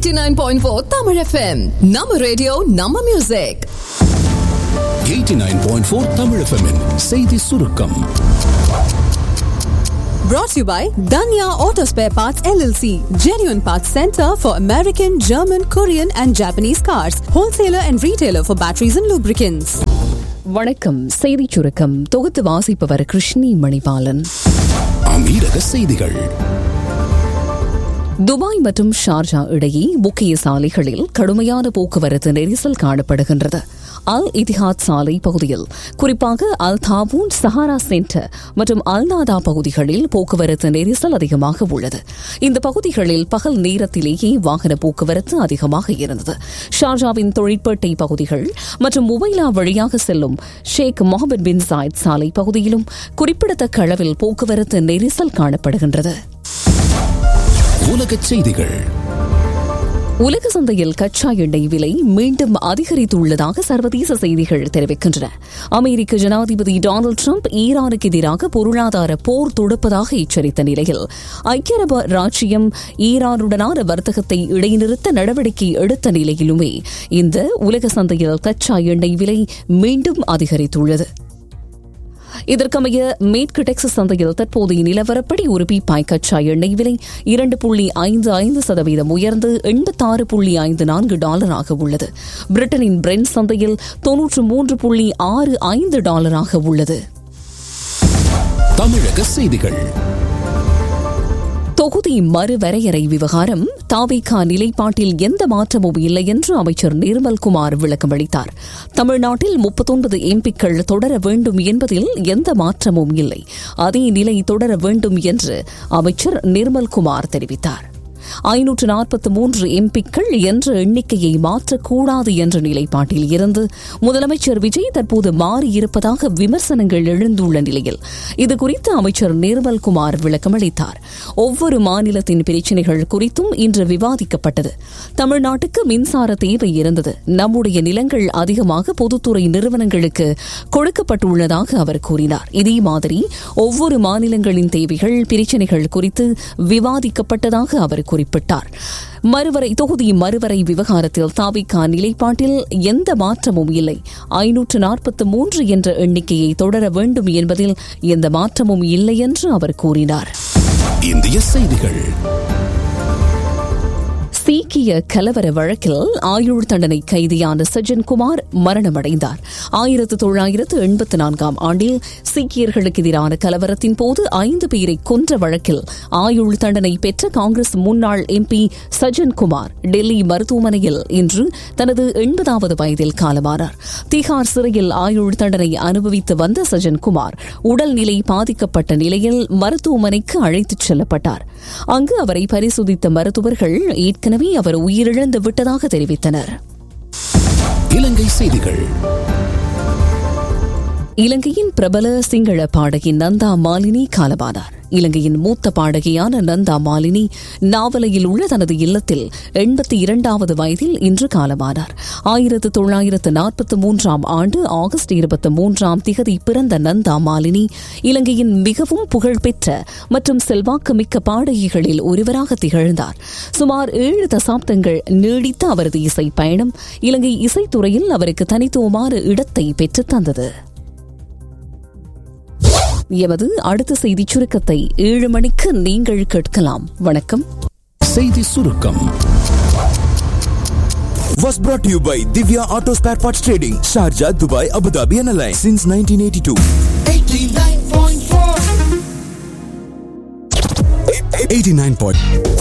89.4 Tamil FM நம்ம radio நம்ம music 89.4 தமிழ் FM -இன் செய்தி சுருக்கம் brought to you by Danya Auto Spare Parts LLC genuine parts center for American German Korean and Japanese cars wholesaler and retailer for batteries and lubricants வணக்கம் செய்திச் சுருக்கம் தொகுத்து வாசிப்பவர் கிருஷ்ணி மணிபாலன் அமீரக செய்திகள் துபாய் மற்றும் ஷார்ஜா இடையே முக்கிய சாலைகளில் கடுமையான போக்குவரத்து நெரிசல் காணப்படுகின்றது அல் இதிஹாத் சாலை பகுதியில் குறிப்பாக அல் தாபூன் சஹாரா சென்டர் மற்றும் அல் நாதா பகுதிகளில் போக்குவரத்து நெரிசல் அதிகமாக உள்ளது இந்த பகுதிகளில் பகல் நேரத்திலேயே வாகன போக்குவரத்து அதிகமாக இருந்தது ஷார்ஜாவின் தொழிற்பேட்டை பகுதிகள் மற்றும் முபைலா வழியாக செல்லும் ஷேக் முகமது பின் சாயித் சாலை பகுதியிலும் குறிப்பிடத்தக்க அளவில் போக்குவரத்து நெரிசல் காணப்படுகின்றது உலகச் செய்திகள் உலக சந்தையில் கச்சா எண்ணெய் விலை மீண்டும் அதிகரித்துள்ளதாக சர்வதேச செய்திகள் தெரிவிக்கின்றன அமெரிக்க ஜனாதிபதி டொனால்டு டிரம்ப் ஈரானுக்கு எதிராக பொருளாதார போர் தொடுப்பதாக எச்சரித்த நிலையில் ஐக்கிய அரபு ராச்சியம் ஈரானுடனான வர்த்தகத்தை இடைநிறுத்த நடவடிக்கை எடுத்த நிலையிலுமே இந்த உலக சந்தையில் கச்சா எண்ணெய் விலை மீண்டும் அதிகரித்துள்ளது இதற்கமைய மேற்கு டெக்சஸ் சந்தையில் தற்போதைய நிலவரப்படி ஒரு பீப்பாய் கச்சா எண்ணெய் விலை இரண்டு புள்ளி ஐந்து ஐந்து சதவீதம் உயர்ந்து எண்பத்தாறு புள்ளி ஐந்து நான்கு டாலராக உள்ளது பிரிட்டனின் பிரெண்ட் சந்தையில் தொன்னூற்று மூன்று புள்ளி ஆறு ஐந்து டாலராக உள்ளது தமிழக செய்திகள் தொகுதி மறுவரையறை விவகாரம் தாவேகா நிலைப்பாட்டில் எந்த மாற்றமும் இல்லை என்று அமைச்சர் நிர்மல்குமார் விளக்கமளித்தார் தமிழ்நாட்டில் முப்பத்தொன்பது எம்பிக்கள் தொடர வேண்டும் என்பதில் எந்த மாற்றமும் இல்லை அதே நிலை தொடர வேண்டும் என்று அமைச்சர் நிர்மல்குமார் தெரிவித்தார் ஐநூற்று நாற்பத்தி மூன்று எம்பிக்கள் என்ற எண்ணிக்கையை மாற்றக்கூடாது என்ற நிலைப்பாட்டில் இருந்து முதலமைச்சர் விஜய் தற்போது மாறியிருப்பதாக விமர்சனங்கள் எழுந்துள்ள நிலையில் இதுகுறித்து அமைச்சர் நிர்மல்குமார் விளக்கமளித்தார் ஒவ்வொரு மாநிலத்தின் பிரச்சினைகள் குறித்தும் இன்று விவாதிக்கப்பட்டது தமிழ்நாட்டுக்கு மின்சார தேவை இருந்தது நம்முடைய நிலங்கள் அதிகமாக பொதுத்துறை நிறுவனங்களுக்கு கொடுக்கப்பட்டுள்ளதாக அவர் கூறினார் இதே மாதிரி ஒவ்வொரு மாநிலங்களின் தேவைகள் பிரச்சினைகள் குறித்து விவாதிக்கப்பட்டதாக அவர் குறிப்பிட்டார் மறுவரை தொகுதி மறுவரை விவகாரத்தில் தாவிகா நிலைப்பாட்டில் எந்த மாற்றமும் இல்லை ஐநூற்று நாற்பத்தி மூன்று என்ற எண்ணிக்கையை தொடர வேண்டும் என்பதில் எந்த மாற்றமும் இல்லை என்று அவர் கூறினார் இந்திய செய்திகள் சீக்கிய கலவர வழக்கில் ஆயுள் தண்டனை கைதியான சஜ்ஜன்குமார் மரணமடைந்தார் ஆயிரத்து தொள்ளாயிரத்து எண்பத்தி நான்காம் ஆண்டில் சீக்கியர்களுக்கு எதிரான கலவரத்தின் போது ஐந்து பேரை கொன்ற வழக்கில் ஆயுள் தண்டனை பெற்ற காங்கிரஸ் முன்னாள் எம்பி சஜ்ஜன்குமார் டெல்லி மருத்துவமனையில் இன்று தனது எண்பதாவது வயதில் காலமானார் திகார் சிறையில் ஆயுள் தண்டனை அனுபவித்து வந்த சஜ்ஜன்குமார் உடல்நிலை பாதிக்கப்பட்ட நிலையில் மருத்துவமனைக்கு அழைத்துச் செல்லப்பட்டார் அங்கு அவரை பரிசோதித்த மருத்துவர்கள் ஏற்கனவே அவர் உயிரிழந்து விட்டதாக தெரிவித்தனர் இலங்கை செய்திகள் இலங்கையின் பிரபல சிங்கள பாடகி நந்தா மாலினி காலமானார் இலங்கையின் மூத்த பாடகியான நந்தா மாலினி நாவலையில் உள்ள தனது இல்லத்தில் எண்பத்தி இரண்டாவது வயதில் இன்று காலமானார் ஆயிரத்து தொள்ளாயிரத்து நாற்பத்தி மூன்றாம் ஆண்டு ஆகஸ்ட் இருபத்தி மூன்றாம் திகதி பிறந்த நந்தா மாலினி இலங்கையின் மிகவும் புகழ்பெற்ற மற்றும் செல்வாக்குமிக்க பாடகிகளில் ஒருவராக திகழ்ந்தார் சுமார் ஏழு தசாப்தங்கள் நீடித்த அவரது இசை பயணம் இலங்கை இசைத்துறையில் அவருக்கு தனித்துவமான இடத்தை பெற்றுத் தந்தது எமது அடுத்த செய்திச் சுருக்கத்தை ஏழு மணிக்கு நீங்கள் கேட்கலாம் வணக்கம் செய்தி சுருக்கம் was brought to you by Divya Auto Spare Parts Trading, Sharjah, Dubai, Abu Dhabi and Alliance since 1982. 89.4 89.